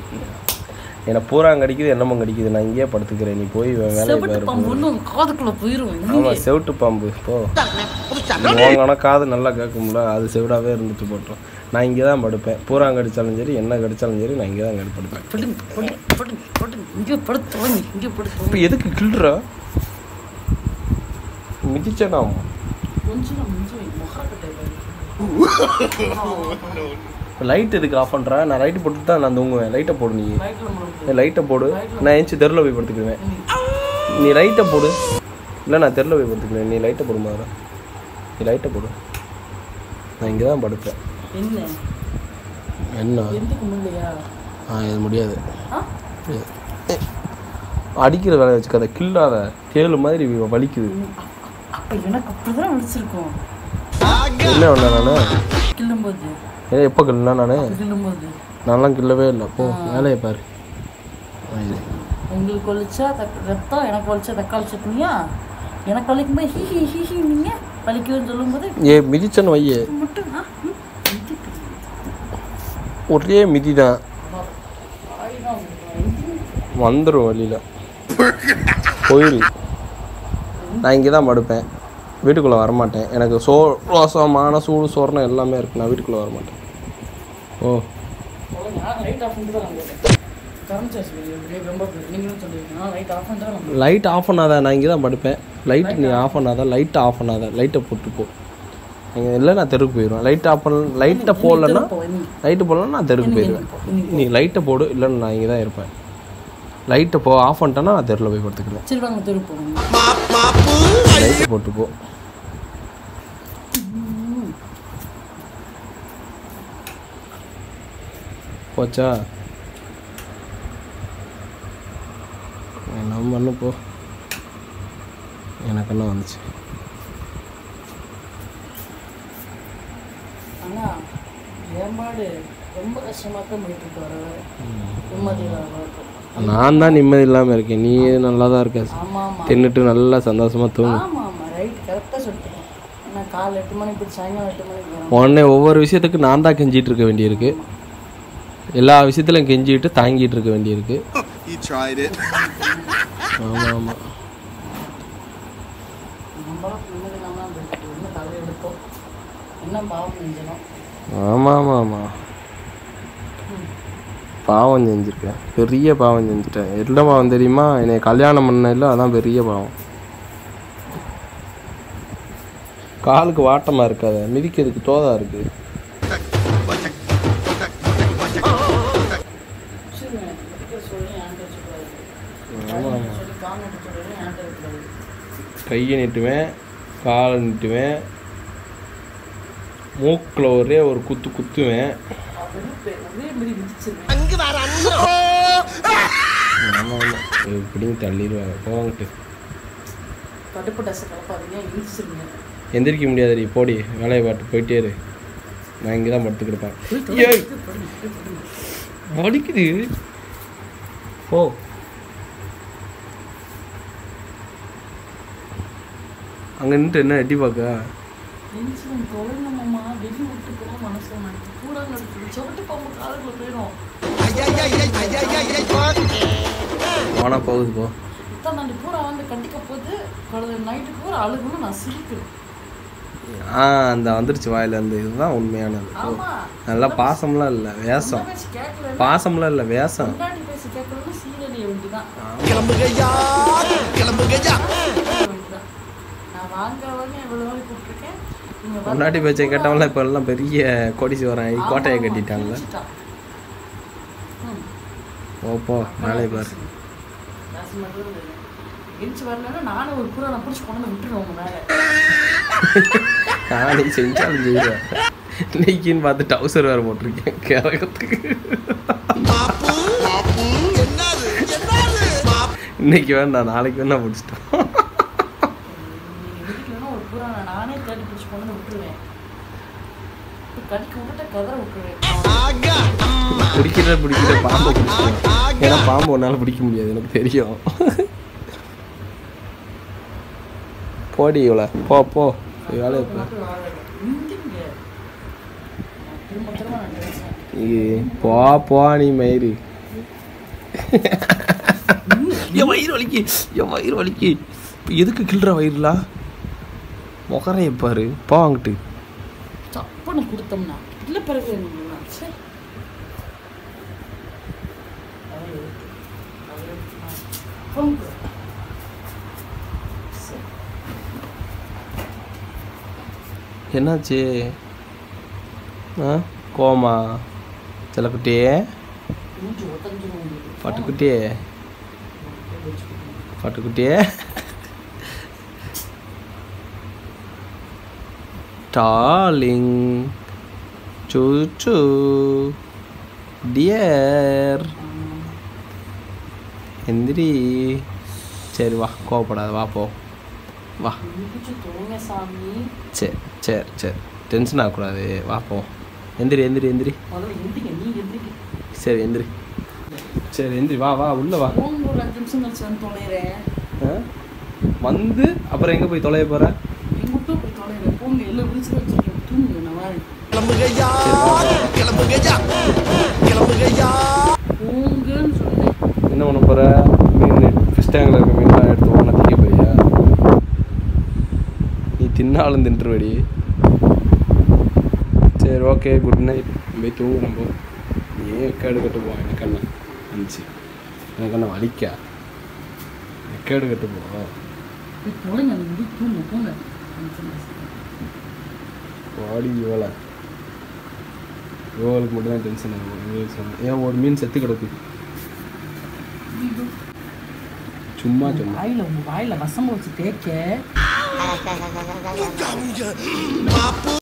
என்னை பூராங்க கடிக்குது என்னமோ கடிக்குது நான் இங்கேயே படுத்துக்கிறேன் நீ போய் வே- வேலையை செவட்டு பாரு பாம்பு ஒன்று உங்க காதுக்குள்ள போயிரும் ஆமாம் செவிட்டு பாம்பு போ உங்கன்னா காது நல்லா கேட்கும்ல அது செவிடாவே இருந்துட்டு போட்டோம் நான் இங்கே தான் படுப்பேன் பூராங்க கடிச்சாலும் சரி என்ன கடிச்சாலும் சரி நான் இங்கே தான் படுப்பேன் படுங்க படுங்க படுங்க படுங்க இங்கே படுத்து வாங்க இங்கே படுத்து இப்போ எதுக்கு கிள்ற மிதிச்சனா கொஞ்சம் நான் மிஞ்சி வை மொகாக்கட்டை லைட் எதுக்கு ஆஃப் பண்ணுறேன் நான் லைட்டு போட்டு தான் நான் தூங்குவேன் லைட்டை போடு நீ லைட்டில் முடியும் லைட்டை போடு நான் ஏஞ்சி தெருவில் போய் படுத்துக்குவேன் நீ லைட்டை போடு இல்லை நான் தெருவில் போய் படுத்துக்குவேன் நீ லைட்டை போடு மாதிரி நீ லைட்டை போடு நான் இங்கே தான் படுப்பேன் என்ன என்ன எதுக்கு முடியலையா ஆ இது முடியாது ஆ முடியாது. ஏய், அடிக்கிற வேலையை வச்சுக்காத கில்லாத கேளு மாதிரி வ- வலிக்குது அப்போ எனக்கு அப்படிதான் வலிச்சிருக்கும் என்ன பண்ண நான் கிள்ளும்போது ஏன் எப்போ கிள்னா நான் கிள்ளும்போது நான்லாம் கிள்ளவே இல்லை போ வேலையை பாரு ஆ, இது. உங்களுக்கு வலிச்சா தக் ரத்தம் எனக்கு வலிச்சா தக்காளி சட்னியா எனக்கு வலிக்கும் போது ஹி ஹி ஹி ஹி நீங்கள் வலிக்குதுன்னு சொல்லும்போது ஏ மிதிச்சன்னு வையே மட்டும் ஆ ம், இது பெரிய ஒரே மிதி தான் ஆயுதம் உங்களுக்கு. வந்துடும் வழியில் போயிரு நான் இங்கே தான் படுப்பேன் வீட்டுக்குள்ளே வரமாட்டேன் எனக்கு சோ ரோசமான சூடு சோறுனா எல்லாமே இருக்கு நான் வீட்டுக்குள்ளே வரமாட்டேன் ஓ அவ்வளவுதான். நான் லைட் ஆஃப் பண்ணிட்டு தான் நான் போட்டேன் கரண்ட் சார்ஜ் எப்படியே ரொம்ப போகுது. நீங்களும் சொல்லுவீங்க நான் லைட் ஆஃப் பண்ணிட்டு தான் நான் போட்டேன். லைட் ஆஃப் பண்ணாத நான் இங்கே தான் படுப்பேன் லைட் நீ ஆஃப் பண்ணாத லைட்டை ஆஃப் பண்ணாத லைட்டை போட்டு போ நீங்கள் இல்லை நான் தெருக்கு போயிடுவேன் லைட் ஆஃப் பண்ண லைட்டை போடலன்னா இப்போ வந்து லைட்டு போடலன்னா நான் தெருக்கு போயிடுவேன் நீ லைட்டை போடு இல்லைன்னா நான் இங்கே தான் இருப்பேன் லைட்டை போ ஆஃப் பண்ணிட்டேன்னா நான் தெருவில் போய் படுத்துக்கிறேன் சரி வாங்க தெரு போகணும் லைட்டை போட்டு போ போச்சா நம்ம பண்ணு போ எனக்கு என்ன வந்துச்சு ஆனால் ஏம்பாடு ரொம்ப கஷ்டமாக தான் போயிட்டு இருக்கு வர நிம்மதியில் வளர்க்கும் நான் தான் நிம்மதி இல்லாமல் இருக்கேன் நீ நல்லா தான் இருக்க ஆமாம் ஆமாம் தின்னுட்டு நல்லா சந்தோஷமா தூங்கு ஆமாம் ஆமாம் ரைட் கரெக்டாக சொல்லிட்டேன் நான் காலை எட்டு மணிக்கு போய் சாயங்காலம் எட்டு மணிக்கு வரேன் உடனே ஒவ்வொரு விஷயத்துக்கு நான் தான் கெஞ்சிட்டு இருக்க வேண்டியிருக்கு எல்லா விஷயத்துலையும் கெஞ்சிட்டு தாங்கிட்டு இருக்க வேண்டியிருக்கு He tried it. ஆமாம் ஆமாம் நம்மளாம் நிம்மதி இல்லாமல் தான் போயிட்டு என்ன தலை எடுத்தோம் என்ன பாவம் செஞ்சணும் ஆமாம் ஆமாம் ஆமாம் பாவம் செஞ்சுருக்கேன் பெரிய பாவம் செஞ்சுட்டேன் என்ன பாவம் தெரியுமா என்னை கல்யாணம் பண்ண இல்லை அதான் பெரிய பாவம் காலுக்கு வாட்டமாக இருக்காத மிதிக்கிறதுக்கு தோதா இருக்கு சரி எனக்கு சொல்லி என்கிட்ட சொல்லக்கூடாது சொல்லி காமெடி சொல்லி என்கிட்ட இருக்கக்கூடாது கையை நீட்டுவேன் காலை நீட்டுவேன் மூக்கில் ஒரே ஒரு குத்து குத்துவேன் அப்படின்னு பே- ஒரே மாதிரி விதிச்சிருவேன் ஆமாம் ஆமாம் இப்படியும் தள்ளிடுவாங்க போங்கிட்டு கடுப்பு டசை கலப்பாதீங்க இடிச்சிருங்க எந்திரிக்க முடியாதுடி போடி வேலையை பாட்டு போயிட்டே இரு நான் இங்கே தான் படுத்து கிடப்பேன் ஏய் வலிக்குது போ அங்கே நின்று என்ன எட்டி பார்க்க இன்சுலின் தொலைங்கம்மா வெளி விட்டு போக மனசு நினைச்சு கூட நடக்குது சொட்டு பாம்பு காலுக்குள்ள போயிடும் போனால் போகுது போ இத்தான் நான் பூரா வந்து கட்டிக்க போது கடந்த நைட்டு பூரா அழுகுன்னு நான் சிரிக்கிறேன் ஆ அந்த வந்துருச்சு வாயில அந்த இதுதான் உண்மையானது போ. ஆமா நல்லா பாசம்லாம் இல்லை வேஷம் பேசி கேட்கல பாசம்லாம் இல்லை வேஷம் முன்னாடி பேசி கேட்கலன்னு சீரியல் வேண்டிதான் கிளம்புகையா கிளம்புகையா வேண்டிதான் நான் வாங்க வாங்க எவ்வளோ வாங்கி கூப்பிட்டுருக்கேன் நீங்க வந்து முன்னாடி பேச்சை கேட்டவங்களாம் இப்போ எல்லாம் பெரிய கோடீஸ்வரன் கோட்டையை கட்டிட்டாங்கல்ல வச்சுட்டான். ம் போ போ வேலையை பாரு காசு மட்டும் இல்லை. எந்திரிச்சு வரலன்னா நானும் ஒரு பூரா நான் பிடிச்சி கொண்டு வந்து விட்டுருவேன் உங்க மேலே நானே செஞ்சாலும் செய்வேன் இன்னைக்குன்னு பார்த்து டவுசர் வேறு போட்டிருக்கேன் கிரகத்துக்கு மாப்பு மாப்பு என்னது என்னது மாப்பு இன்னைக்கு வேண்டாம் நாளைக்கு வேணா பிடிச்சிட்டோம் நீங்கள் வீட்டிலனா ஒரு பூரா நான் நானே தேடி பிடிச்சி கொண்டு வந்து விட்டுருவேன் கடிக்க விட்டுட்ட கதற விட்டுருவேன் ஆகா பிடிக்கிற பிடிக்கிற பாம்பை பிடிச்சிக்கலாம் ஏன்னா பாம்பு ஒன்றால் பிடிக்க முடியாது எனக்கு தெரியும் போடி இவ்வளோ போ போ போய் வேலையை போ மட்டும் வாழாது. இந்திங்க. நான் திரும்ப திரும்ப நான் பேசுறேன் நீ போ போ நீ மயிறு இது என் வயிறு வலிக்கு என் வயிறு வலிக்கு இப்போ எதுக்கு கிள்ற வயிறுலா முகரைய பாரு போ வாங்கிட்டு சப்பனை கொடுத்தோம்னா இல்லை பிறகு வேணுங்களா சரி என்னாச்சு ஆ கோமா செல்லக்குட்டியே மூஞ்சி ஒட்டஞ்சிரும் பட்டுக்குட்டியே பட்டுக்குட்டியே டார்லிங் சூச்சு டியர் எந்திரி சரி வா கோவப்படாத வா போ வா மூச்சு தூங்க சாமி சரி சரி சரி டென்ஷன் ஆகக்கூடாது வா போ எந்திரி எந்திரி எந்திரி முதல்ல எந்திரிக்க நீ எந்திரிக்க சரி எந்திரி சரி எந்திரி வா வா உள்ள வா போங்க ஒரு அஞ்சு நிமிஷம் கழிச்சு வந்து தொலைகிறேன் ஆ? வந்து அப்புறம் எங்கே போய் தொலைய போகிற எங்கிட்டும் போய் தொலைகிறேன் போங்க எல்லாம் விரிச்சு வச்சிருக்கேன் தூங்குங்க நான் வரேன் கிளம்புகையா கிளம்புகையா கிளம்புகையா போங்கன்னு சொன்னேன் என்ன பண்ண போகிற மீன் ஃபிஷ் டேங்கில் இருக்க மீன்லாம் எடுத்து ஓன திங்க போறியா நீ தின்னாலும் தின்றுவடி சரி ஓகே குட் நைட் போய் தூங்கு நம்ம நீ கேடு கட்டு போ எனக்கு என்ன இருந்துச்சு எனக்கு என்ன வலிக்கா கேடு கட்டு போ போய் தொலைங்க நீங்க போய் தூங்க போங்க அஞ்சு நிமிஷம். வாடி இவளை இவளுக்கு மட்டும் தான் டென்ஷன் ஆகும் இவளுக்கு சொன்னேன். ஏன் ஒரு மீன் செத்து கிடக்கு சும்மா சொன்னேன் வாயில உங்க வாயில வசம் வச்சு தேய்க்க மாப்பு